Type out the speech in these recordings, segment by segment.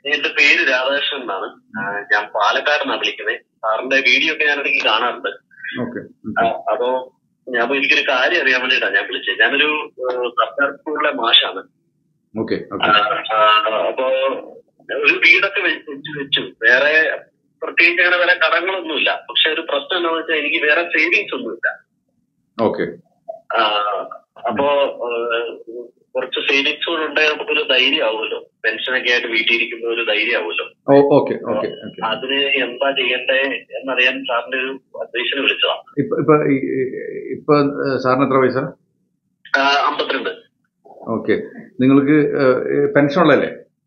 എന്റെ പേര് രാധാകൃഷ്ണൻ എന്നാണ് ആ, ഞാൻ പാലക്കാട് നിന്നാണ് വിളിക്കുന്നത് സാറിന്റെ വീഡിയോ ഒക്കെ ഞാൻ ഇടയ്ക്ക് കാണാറുണ്ട് ഓക്കെ ആ, അപ്പോ ഞാൻ ഇപ്പൊ എനിക്കൊരു കാര്യം അറിയാൻ വേണ്ടിയിട്ടാണ് ഞാൻ വിളിച്ചത് ഞാനൊരു ആ, സർക്കാർ സ്കൂളിലെ മാഷാണ് ഓക്കെ ആ, ഓക്കെ ആ, അപ്പോ ഒരു വീടൊക്കെ വെച്ച് വെച്ച് വെച്ചു വേറെ പ്രത്യേകിച്ച് അങ്ങനെ വേറെ കടങ്ങളൊന്നുമില്ല പക്ഷെ ഒരു പ്രശ്നം എന്താണെന്ന് വെച്ചാൽ എനിക്ക് വേറെ സേവിങ്സ് ഒന്നുമില്ല ഓക്കെ ആ, അപ്പോ ആ, കുറച്ച് സേവിങ്സ് കൂടെ ഉണ്ടെങ്കിൽ നമുക്കൊരു ധൈര്യം ആവുമല്ലോ പെൻഷനൊക്കെ ആയിട്ട് വീട്ടിൽ ഇരിക്കുന്ന ഒരു ധൈര്യം ആവുമല്ലോ ഓ ഓക്കെ ഓക്കെ ഓക്കെ അതിന് എന്താ ചെയ്യണ്ടേ എന്നറിയാൻ സാറിന്റെ ഒരു അഡ്വൈസിന് വിളിച്ചതാ ഇപ്പൊ ഇപ്പൊ ഈ- ഈ- ഇപ്പൊ ഏഹ്, സാറിന് എത്ര പൈസ ആ, അമ്പത്തിരണ്ട് ഓക്കെ നിങ്ങൾക്ക് പെൻഷൻ ഉള്ളല്ലേ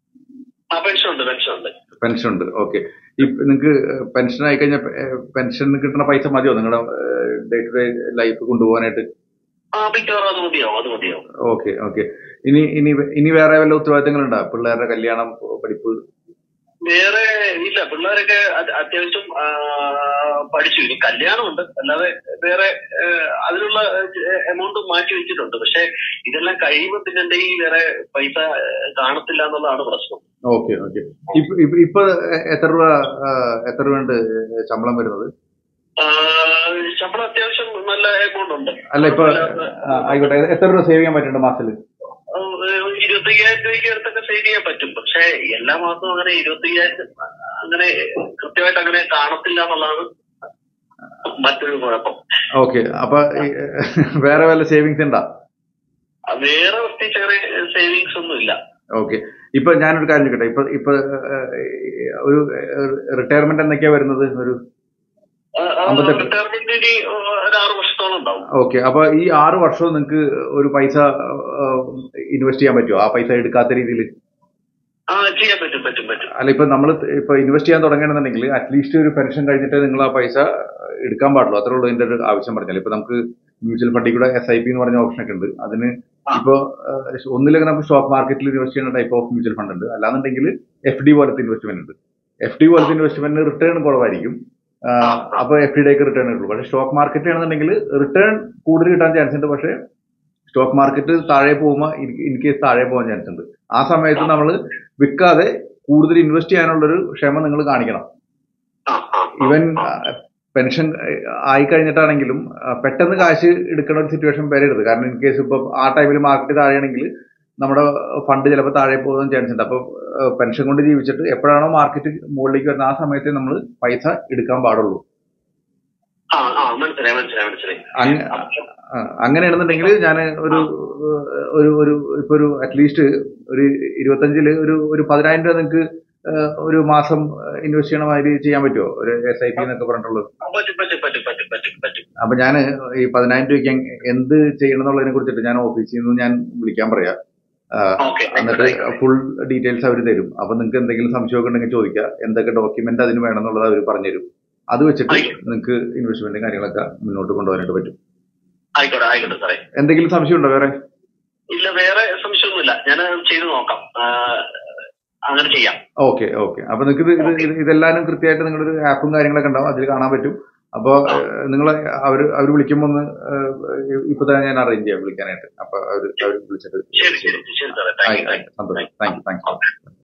ആ പെൻഷൻ ഉണ്ട് പെൻഷൻ ഉണ്ട് പെൻഷൻ ഉണ്ട് ഓക്കെ നിങ്ങൾക്ക് പെൻഷൻ ആയി കഴിഞ്ഞാൽ പെൻഷൻ കിട്ടുന്ന പൈസ മതിയോ നിങ്ങളുടെ ഡേ ടു ഡേ ലൈഫ് കൊണ്ടുപോകാനായിട്ട് ആ മിക്കവാറും അത് മതിയാവും അത് മതിയാവും ഓക്കെ ഓക്കെ ഇനി ഇനി ഇനി വേറെ വല്ല ഉത്തരവാദിത്തങ്ങളുണ്ടോ പിള്ളേരുടെ കല്യാണം പഠിപ്പ് വേറെ ഇല്ല പിള്ളേരൊക്കെ അത് അത്യാവശ്യം ആ, പഠിച്ചു ഇനി കല്യാണമുണ്ട് അല്ലാതെ വേറെ ആ, അതിനുള്ള എമൗണ്ട് മാറ്റി വെച്ചിട്ടുണ്ട് പക്ഷെ ഇതെല്ലാം കഴിയുമ്പോൾ പിന്നെ എന്റെ ഈ വേറെ പൈസ കാണത്തില്ല എന്നുള്ളതാണ് പ്രശ്നം ഓക്കെ ഓക്കെ ഇപ്പൊ ഇപ്പൊ- ഇപ്പൊ എത്ര രൂപ ആ, എത്ര രൂപയുണ്ട് ശമ്പളം വരുന്നത് ആ, ശമ്പളം അത്യാവശ്യം നല്ല എമൗണ്ട് ഉണ്ട് അല്ല ഇപ്പൊ ആ, ആയിക്കോട്ടെ എത്ര രൂപ സേവ് ചെയ്യാൻ പറ്റുന്നുണ്ട് മാസത്തിൽ ഇരുപത്തി അയ്യായിരം രൂപയ്ക്ക് അടുത്തൊക്കെ സേവ് ചെയ്യാൻ പറ്റും പക്ഷെ എല്ലാ മാസവും അങ്ങനെ ഇരുപത്തി അയ്യായിരം അങ്ങനെ കൃത്യമായിട്ട് അങ്ങനെ കാണത്തില്ല എന്നുള്ളതാണ് മറ്റൊരു കുഴപ്പം ഓക്കെ അപ്പൊ ഈ, വേറെ വല്ല സേവിങ്സ് ഉണ്ടോ ആ, വേറെ പ്രത്യേകിച്ച് അങ്ങനെ സേവിങ്സ് ഒന്നും ഇല്ല ഓക്കെ ഇപ്പൊ ഞാനൊരു കാര്യം ചോദിക്കട്ടെ ഇപ്പൊ ഇപ്പൊ ഏഹ്, ഒരു റിട്ടയർമെന്റ് എന്തൊക്കെയാ വരുന്നത് ഒരു അമ്പത്തെട്ട്. റിട്ടയർമെന്റ് ഇനി ഒരു ആറ് വർഷത്തോളം ഉണ്ടാവും ഓക്കെ അപ്പൊ ഈ ആറ് വർഷവും നിങ്ങൾക്ക് ഒരു പൈസ ഇൻവെസ്റ്റ് ചെയ്യാൻ പറ്റുമോ ആ പൈസ എടുക്കാത്ത രീതിയിൽ ആ ചെയ്യാൻ പറ്റും പറ്റും പറ്റും അല്ല ഇപ്പൊ നമ്മൾ ഇപ്പൊ ഇൻവെസ്റ്റ് ചെയ്യാൻ തുടങ്ങണമെന്നുണ്ടെങ്കിൽ അറ്റ്ലീസ്റ്റ് ഒരു പെൻഷൻ കഴിഞ്ഞിട്ട് നിങ്ങൾ ആ പൈസ എടുക്കാൻ പാടുള്ളൂ അത്രേ ഉള്ളൂ ഇതിന്റെ ഒരു ആവശ്യം പറഞ്ഞാൽ ഇപ്പൊ നമുക്ക് മ്യൂച്വൽ ഫണ്ടിൽ കൂടെ എസ് ഐ പി എന്ന് പറഞ്ഞ ഓപ്ഷൻ ഒക്കെ ഉണ്ട് അതിന് ഇപ്പോ ഏഹ്, ഒന്നില്ലെങ്കിൽ നമുക്ക് സ്റ്റോക്ക് മാർക്കറ്റിൽ ഇൻവെസ്റ്റ് ചെയ്യുന്ന ടൈപ്പ് ഓഫ് മ്യൂച്വൽ ഫണ്ട് ഉണ്ട് അല്ലാന്നുണ്ടെങ്കിൽ എഫ് ഡി പോലത്തെ ഇൻവെസ്റ്റ്മെന്റ് ഉണ്ട് എഫ് ഡി പോലത്തെ ഇൻവെസ്റ്റ്മെന്റിന് റിട്ടേൺ കുറവായിരിക്കും ആഹ്, അപ്പൊ എഫ് ഡിയിലേക്ക് റിട്ടേൺ കിട്ടുള്ളൂ പക്ഷേ സ്റ്റോക്ക് മാർക്കറ്റ് ആണെന്നുണ്ടെങ്കിൽ റിട്ടേൺ കൂടുതൽ കിട്ടാൻ ചാൻസ് ഉണ്ട് പക്ഷേ സ്റ്റോക്ക് മാർക്കറ്റ് താഴെ പോകുമ്പോൾ ഇൻ കേസ് താഴെ പോകാൻ ചാൻസ് ഉണ്ട് ആ സമയത്ത് നമ്മൾ വിൽക്കാതെ കൂടുതൽ ഇൻവെസ്റ്റ് ചെയ്യാനുള്ളൊരു ക്ഷമ നിങ്ങൾ കാണിക്കണം ആ ആ ഈവൻ പെൻഷൻ ആയി കഴിഞ്ഞിട്ടാണെങ്കിലും ആ, പെട്ടെന്ന് കാശ് എടുക്കുന്ന ഒരു സിറ്റുവേഷൻ വരരുത് കാരണം ഇൻ കേസ് ഇപ്പൊ ആ ടൈമിൽ മാർക്കറ്റ് താഴെയാണെങ്കിൽ നമ്മുടെ ഫണ്ട് ചിലപ്പോൾ താഴെ പോകാൻ ചാൻസ് ഉണ്ട് അപ്പൊ പെൻഷൻ കൊണ്ട് ജീവിച്ചിട്ട് എപ്പോഴാണോ മാർക്കറ്റ് മുകളിലേക്ക് വരുന്നത് ആ സമയത്ത് നമ്മൾ പൈസ എടുക്കാൻ പാടുള്ളൂ ആ ആ മനസ്സിലായി മനസ്സിലായി മനസ്സിലായി അങ്ങ- ആ, അങ്ങനെയാണെന്നുണ്ടെങ്കിൽ ഞാൻ ഒരു ഒരു ഒരു ഇപ്പൊ ഒരു അറ്റ്ലീസ്റ്റ് ഒരു ഇരുപത്തഞ്ചില് ഒരു ഒരു പതിനായിരം രൂപ നിങ്ങൾക്ക് ഒരു മാസം ഇൻവെസ്റ്റ് ചെയ്യണ മാതിരി ചെയ്യാൻ പറ്റുമോ ഒരു എസ് ഐ പി എന്നൊക്കെ പറഞ്ഞിട്ടുള്ളത് ആ, പറ്റും പറ്റും പറ്റും പറ്റും പറ്റും പറ്റും അപ്പൊ ഞാൻ ഈ പതിനായിരം രൂപയ്ക്ക് എങ്- എന്ത് ചെയ്യണം എന്നുള്ളതിനെ കുറിച്ചിട്ട് ഞാൻ ഓഫീസിൽ നിന്ന് ഞാൻ വിളിക്കാൻ പറയാം ആ, ഓക്കെ എന്നിട്ട് ഫുൾ ഡീറ്റെയിൽസ് അവർ തരും അപ്പൊ നിങ്ങൾക്ക് എന്തെങ്കിലും സംശയമൊക്കെ ഉണ്ടെങ്കിൽ ചോദിക്കുക എന്തൊക്കെ ഡോക്യുമെന്റ് അതിന് വേണം എന്നുള്ളത് അവർ പറഞ്ഞുതരും അത് വെച്ചിട്ട് ആയിക്കോട്ടെ. നിങ്ങൾക്ക് ഇൻവെസ്റ്റ്മെന്റ് കാര്യങ്ങളൊക്കെ മുന്നോട്ട് കൊണ്ടുപോകാനായിട്ട് പറ്റും ആയിക്കോട്ടെ ആയിക്കോട്ടെ സാറേ എന്തെങ്കിലും സംശയമുണ്ടോ വേറെ ഇല്ല വേറെ സംശയമൊന്നുമില്ല ഞാൻ ചെയ്തു നോക്കാം ആ, അങ്ങനെ ചെയ്യാം ഓക്കെ ഓക്കെ അപ്പൊ നിങ്ങൾക്ക് ഇത് ഇത് ഇത് ഇതെല്ലാനും കൃത്യമായിട്ട് നിങ്ങളുടെ ഒരു ആപ്പും കാര്യങ്ങളൊക്കെ ഉണ്ടാവും അതിൽ കാണാൻ പറ്റും അപ്പൊ നിങ്ങൾ അവർ അവർ വിളിക്കുമ്പോൾ ഒന്ന് ഏഹ്, ഇപ്പൊ തന്നെ ഞാൻ അറേഞ്ച് ചെയ്യാം വിളിക്കാനായിട്ട് അപ്പൊ അവർ അവർ വിളിച്ചിട്ട് ശരി ശരി ശരി സാറേ താങ്ക് യു ആയി, ആയി. സന്തോഷം താങ്ക് യു താങ്ക് യു